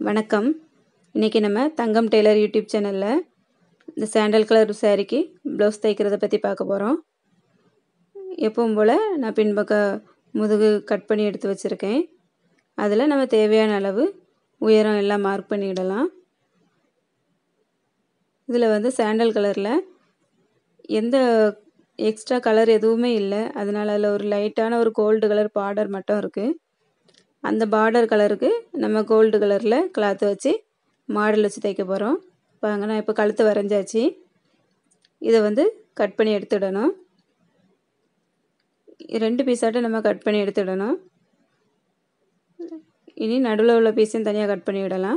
வணக்கம் இன்றைக்கி நம்ம தங்கம் டெய்லர் யூடியூப் சேனலில் இந்த சாண்டல் கலர் சாரீக்கு ப்ளவுஸ் தைக்கிறத பற்றி பார்க்க போகிறோம் எப்பவும் போல் நான் பின்பக்க முதுகு கட் பண்ணி எடுத்து வச்சுருக்கேன் அதில் நம்ம தேவையான அளவு உயரம் எல்லாம் மார்க் பண்ணிடலாம் இதில் வந்து சாண்டல் கலரில் எந்த எக்ஸ்ட்ரா கலர் எதுவுமே இல்லை அதனால் அதில் ஒரு லைட்டான ஒரு கோல்டு கலர் பார்டர் மட்டும் இருக்குது அந்த பார்டர் கலருக்கு நம்ம கோல்டு கலரில் கிளாத்து வச்சு மாடல் வச்சு தைக்க போகிறோம் பாருங்க நான் இப்போ கழுத்து வரைஞ்சாச்சு இதை வந்து கட் பண்ணி எடுத்துடணும் ரெண்டு பீஸாட்டும் நம்ம கட் பண்ணி எடுத்துடணும் இனி நடுவில் உள்ள பீஸையும் தனியாக கட் பண்ணி விடலாம்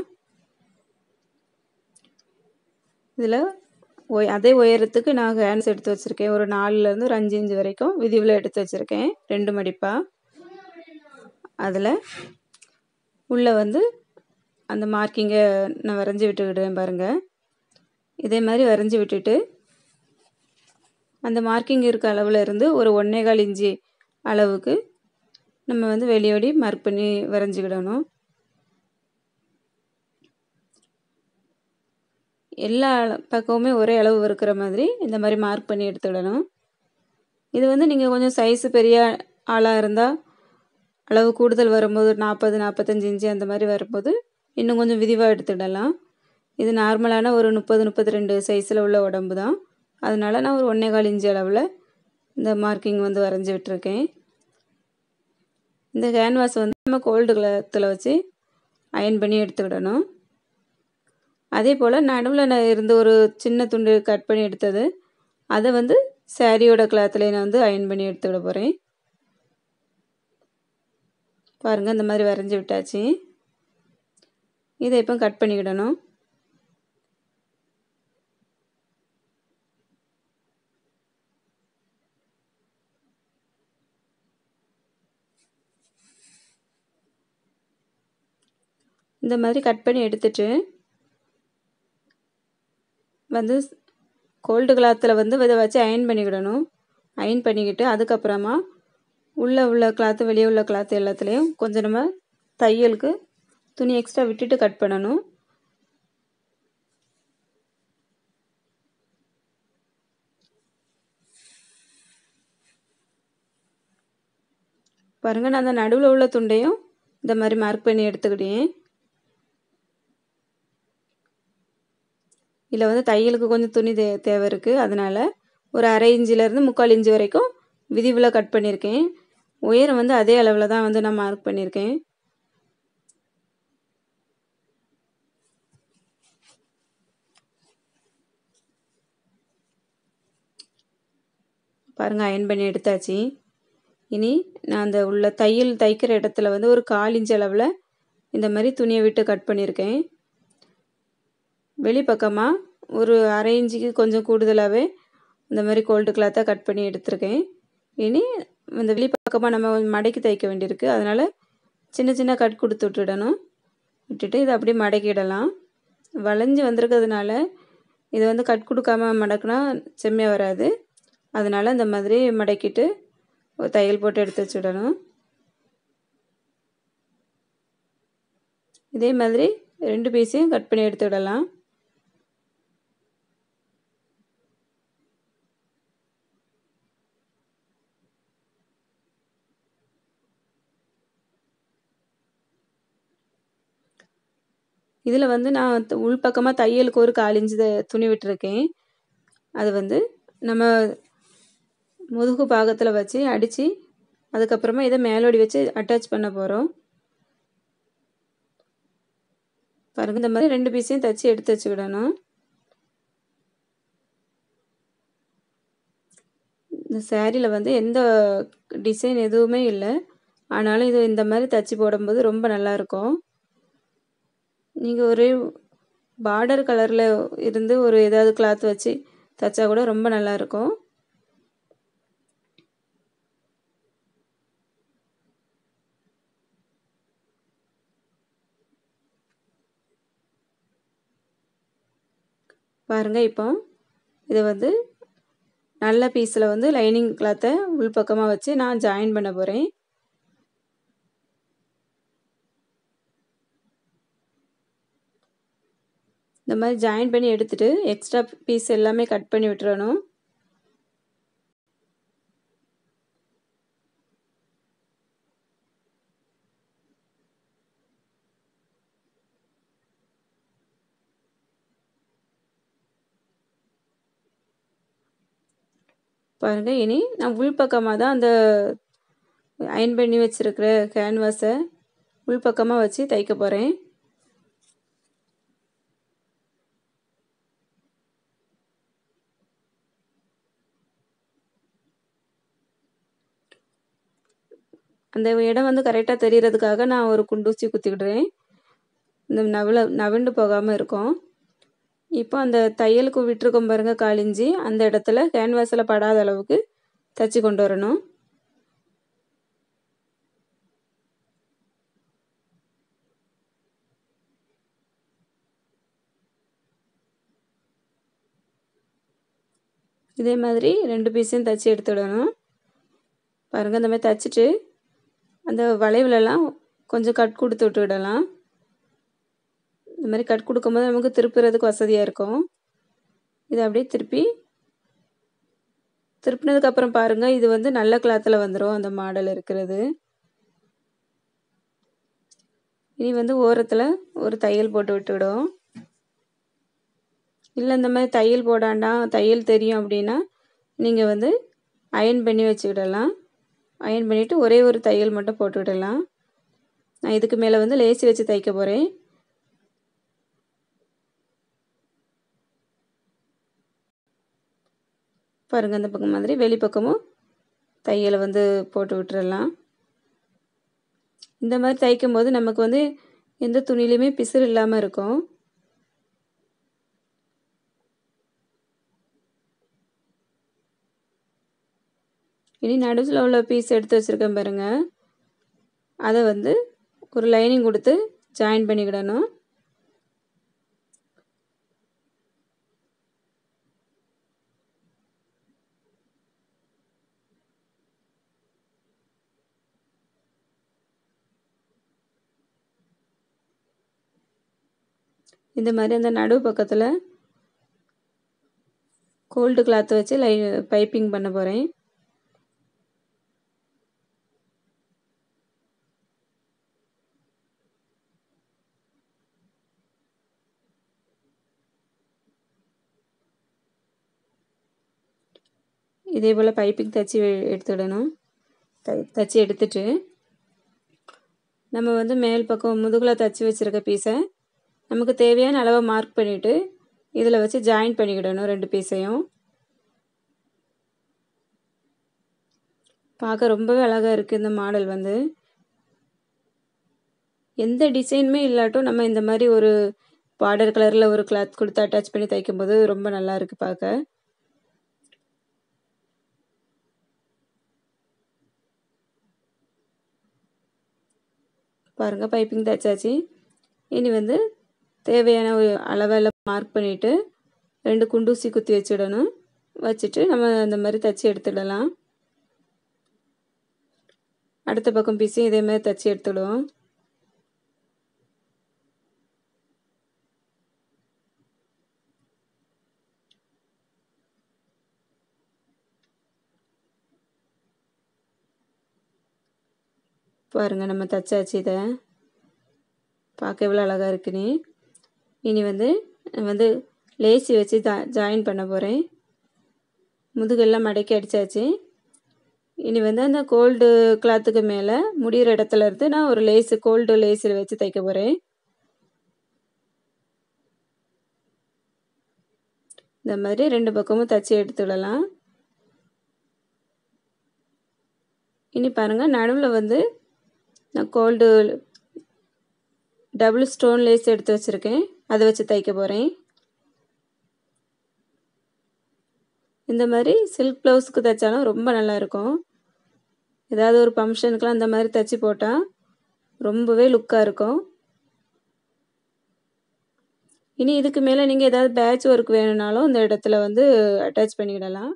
இதில் ஒய் அதே உயரத்துக்கு நான் ஹேண்ட்ஸ் எடுத்து வச்சுருக்கேன் ஒரு நாலுலேருந்து ஒரு அஞ்சு இன்ச்சு வரைக்கும் விதிவில் எடுத்து வச்சுருக்கேன் ரெண்டு மடிப்பாக அதில் உள்ளே வந்து அந்த மார்க்கிங்கை நான் வரைஞ்சி விட்டுக்கிடுவேன் பாருங்கள் இதே மாதிரி வரைஞ்சி விட்டுட்டு அந்த மார்க்கிங் இருக்க அளவில் இருந்து ஒரு ஒன்றேகால் இஞ்சி அளவுக்கு நம்ம வந்து வெளியோடி மார்க் பண்ணி வரைஞ்சிக்கிடணும் எல்லா பக்கமுமே ஒரே அளவு இருக்கிற மாதிரி இந்த மாதிரி மார்க் பண்ணி எடுத்துடணும் இது வந்து நீங்கள் கொஞ்சம் சைஸு பெரிய ஆளாக இருந்தால் அளவு கூடுதல் வரும்போது நாற்பது நாற்பத்தஞ்சு இன்ச்சு அந்த மாதிரி வரும்போது இன்னும் கொஞ்சம் விரிவாக எடுத்துடலாம் இது நார்மலான ஒரு முப்பது முப்பத்தி ரெண்டு சைஸில் உள்ள உடம்பு தான் அதனால் நான் ஒரு ஒன்றே கால் இன்ச்சு அளவில் இந்த மார்க்கிங் வந்து வரைஞ்சி விட்டுருக்கேன் இந்த கேன்வாஸ் வந்து நம்ம கோல்டு கலத்தில் வச்சு அயன் பண்ணி எடுத்துக்கிடணும் அதே போல் நடுவில் நான் இருந்து ஒரு சின்ன துண்டு கட் பண்ணி எடுத்தது அதை வந்து சாரியோட கிளாத்தில் நான் வந்து அயன் பண்ணி எடுத்துக்கிட போகிறேன் பாருங்கள் இந்த மாதிரி வரைஞ்சி விட்டாச்சு இதை இப்போ கட் பண்ணிக்கிடணும் இந்த மாதிரி கட் பண்ணி எடுத்துட்டு வந்து கோல்டு கிளாத்தில் வந்து இதை வச்சு அயன் பண்ணிக்கிடணும் அயன் பண்ணிக்கிட்டு அதுக்கப்புறமா உள்ளே உள்ள கிளாத்து வெளியே உள்ள கிளாத்து எல்லாத்துலேயும் கொஞ்சம் நம்ம தையலுக்கு துணி எக்ஸ்ட்ரா விட்டுட்டு கட் பண்ணணும் பாருங்கள் நான் அந்த நடுவில் உள்ள துண்டையும் இந்த மாதிரி மார்க் பண்ணி எடுத்துக்கிட்டேன் இதில் வந்து தையலுக்கு கொஞ்சம் துணி தே தேவை இருக்குது அதனால் ஒரு அரை இன்ச்சிலேருந்து முக்கால் இன்ச்சு வரைக்கும் விதிவில் கட் பண்ணியிருக்கேன் உயரம் வந்து அதே அளவில் தான் வந்து நான் மார்க் பண்ணியிருக்கேன் பாருங்கள் அயன் பண்ணி எடுத்தாச்சு இனி நான் அந்த உள்ள தையல் தைக்கிற இடத்துல வந்து ஒரு கால் இன்ச் அளவில் இந்த மாதிரி துணியை விட்டு கட் பண்ணியிருக்கேன் வெளிப்பக்கமாக ஒரு அரை இன்ச்சுக்கு கொஞ்சம் கூடுதலாகவே இந்த மாதிரி கோல்டு கிளாத்தாக கட் பண்ணி எடுத்திருக்கேன் இனி இந்த வெளிப்பக்கமாக நம்ம மடக்கி தைக்க வேண்டியிருக்கு அதனால் சின்ன சின்ன கட் கொடுத்து விட்டுடணும் விட்டுட்டு இதை அப்படியே மடக்கிடலாம் வளைஞ்சி வந்திருக்கிறதுனால இதை வந்து கட் கொடுக்காம மடக்குனா செம்மையாக வராது அதனால் இந்த மாதிரி மடக்கிட்டு ஒரு தையல் போட்டு எடுத்து வச்சுடணும் இதே மாதிரி ரெண்டு பீஸையும் கட் பண்ணி எடுத்து விடலாம் இதில் வந்து நான் உள்பக்கமாக தையலுக்கு ஒரு காலிஞ்சு துணி விட்டுருக்கேன் அது வந்து நம்ம முதுகு பாகத்தில் வச்சு அடித்து அதுக்கப்புறமா இதை மேலோடி வச்சு அட்டாச் பண்ண போகிறோம் பாருங்கள் இந்த மாதிரி ரெண்டு பீஸையும் தைச்சி எடுத்து வச்சுக்கிடணும் இந்த சேரீயில் வந்து எந்த டிசைன் எதுவுமே இல்லை ஆனாலும் இது இந்த மாதிரி தைச்சி போடும்போது ரொம்ப நல்லாயிருக்கும் நீங்கள் ஒரு பார்டர் கலரில் இருந்து ஒரு ஏதாவது கிளாத் வச்சு தைச்சா கூட ரொம்ப நல்லாயிருக்கும் பாருங்கள் இப்போ இதை வந்து நல்ல பீஸில் வந்து லைனிங் கிளாத்தை உள்பக்கமாக வச்சு நான் ஜாயின் பண்ண போகிறேன் இந்த மாதிரி ஜாயின் பண்ணி எடுத்துட்டு எக்ஸ்ட்ரா பீஸ் எல்லாமே கட் பண்ணி விட்டுறணும் பாருங்கள் இனி நான் உள்பக்கமாக தான் அந்த அயன் பண்ணி வச்சுருக்கிற கேன்வாஸை உள்பக்கமாக வச்சு தைக்க போகிறேன் அந்த இடம் வந்து கரெக்டாக தெரியறதுக்காக நான் ஒரு குண்டூசி குத்திக்கிடுறேன் இந்த நவில நவிண்டு போகாமல் இருக்கும் இப்போ அந்த தையலுக்கு விட்டுருக்கோம் பாருங்கள் காலிஞ்சி அந்த இடத்துல கேன்வாஸில் படாத அளவுக்கு தைச்சி கொண்டு வரணும் இதே மாதிரி ரெண்டு பீஸையும் தைச்சி எடுத்துடணும் பாருங்கள் இந்த மாதிரி தைச்சிட்டு அந்த வளைவுலலாம் கொஞ்சம் கட் கொடுத்து விட்டு விடலாம் இந்த மாதிரி கட் கொடுக்கும்போது நமக்கு திருப்புறதுக்கு வசதியாக இருக்கும் இதை அப்படியே திருப்பி திருப்பினதுக்கப்புறம் பாருங்கள் இது வந்து நல்ல கிளாத்தில் வந்துடும் அந்த மாடல் இருக்கிறது இனி வந்து ஓரத்தில் ஒரு தையல் போட்டு விட்டுவிடும் இல்லை இந்த மாதிரி தையல் போடாண்டாம் தையல் தெரியும் அப்படின்னா நீங்கள் வந்து அயன் பண்ணி வச்சுக்கிடலாம் அயன் பண்ணிவிட்டு ஒரே ஒரு தையல் மட்டும் போட்டுக்கிடலாம் நான் இதுக்கு மேலே வந்து லேசி வச்சு தைக்க போகிறேன் பாருங்கள் அந்த பக்கம் மாதிரி வெளிப்பக்கமும் தையலை வந்து போட்டு விட்டுறலாம் இந்த மாதிரி தைக்கும் போது நமக்கு வந்து எந்த துணிலையுமே பிசுறு இல்லாமல் இருக்கும் இனி நடுவில் உள்ள பீஸ் எடுத்து வச்சுருக்கேன் பாருங்கள் அதை வந்து ஒரு லைனிங் கொடுத்து ஜாயின் பண்ணிக்கிடணும் இந்த மாதிரி அந்த நடுவு பக்கத்தில் கோல்டு கிளாத் வச்சு லை பைப்பிங் பண்ண போகிறேன் இதே போல் பைப்பிங் தைச்சி எடுத்துடணும் தை தைச்சி எடுத்துட்டு நம்ம வந்து மேல் பக்கம் முதுகில் தைச்சி வச்சுருக்க பீஸை நமக்கு தேவையான அளவை மார்க் பண்ணிவிட்டு இதில் வச்சு ஜாயின் பண்ணிக்கிடணும் ரெண்டு பீஸையும் பார்க்க ரொம்பவே அழகாக இருக்குது இந்த மாடல் வந்து எந்த டிசைனுமே இல்லாட்டும் நம்ம இந்த மாதிரி ஒரு பார்டர் கலரில் ஒரு கிளாத் கொடுத்து அட்டாச் பண்ணி தைக்கும்போது ரொம்ப நல்லா இருக்குது பார்க்க பாருங்கள் பைப்பிங் தைச்சாச்சு இனி வந்து தேவையான அளவில் மார்க் பண்ணிவிட்டு ரெண்டு குண்டூசி குத்தி வச்சிடணும் வச்சுட்டு நம்ம அந்த மாதிரி தைச்சி எடுத்துடலாம் அடுத்த பக்கம் பீஸையும் இதே மாதிரி தைச்சி எடுத்துடுவோம் பாருங்கள் நம்ம தைச்சாச்சு இதை பார்க்க எவ்வளோ அழகாக இருக்குன்னு இனி வந்து வந்து லேசி வச்சு ஜா ஜாயின் பண்ண போகிறேன் முதுகெல்லாம் மடக்கி அடித்தாச்சு இனி வந்து அந்த கோல்டு கிளாத்துக்கு மேலே முடிகிற இடத்துல இருந்து நான் ஒரு லேஸு கோல்டு லேஸில் வச்சு தைக்க போகிறேன் இந்த மாதிரி ரெண்டு பக்கமும் தைச்சி எடுத்துடலாம் இனி பாருங்கள் நடுவில் வந்து நான் கோல்டு டபுள் ஸ்டோன் லேஸ் எடுத்து வச்சுருக்கேன் அதை வச்சு தைக்க போகிறேன் இந்த மாதிரி சில்க் ப்ளவுஸுக்கு தைச்சாலும் ரொம்ப நல்லாயிருக்கும் ஏதாவது ஒரு ஃபங்க்ஷனுக்கெலாம் அந்த மாதிரி தைச்சி போட்டால் ரொம்பவே லுக்காக இருக்கும் இனி இதுக்கு மேலே நீங்கள் ஏதாவது பேட்ச் ஒர்க் வேணும்னாலும் இந்த இடத்துல வந்து அட்டாச் பண்ணிக்கிடலாம்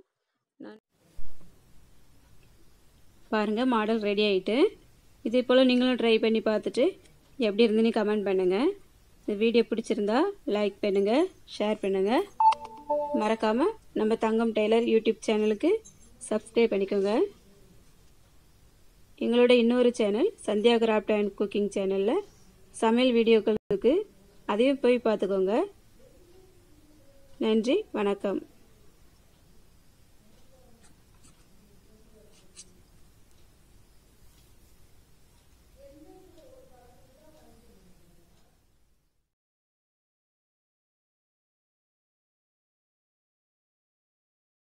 பாருங்கள் மாடல் ரெடி ஆகிட்டு இதே போல் நீங்களும் ட்ரை பண்ணி பார்த்துட்டு எப்படி இருந்துன்னு கமெண்ட் பண்ணுங்கள் இந்த வீடியோ பிடிச்சிருந்தா லைக் பண்ணுங்கள் ஷேர் பண்ணுங்கள் மறக்காமல் நம்ம தங்கம் டெய்லர் யூடியூப் சேனலுக்கு சப்ஸ்கிரைப் பண்ணிக்கோங்க எங்களோட இன்னொரு channel Sandhya craft and cooking சேனலில் சமையல் வீடியோக்கள் இருக்குது அதையும் போய் பார்த்துக்கோங்க நன்றி வணக்கம்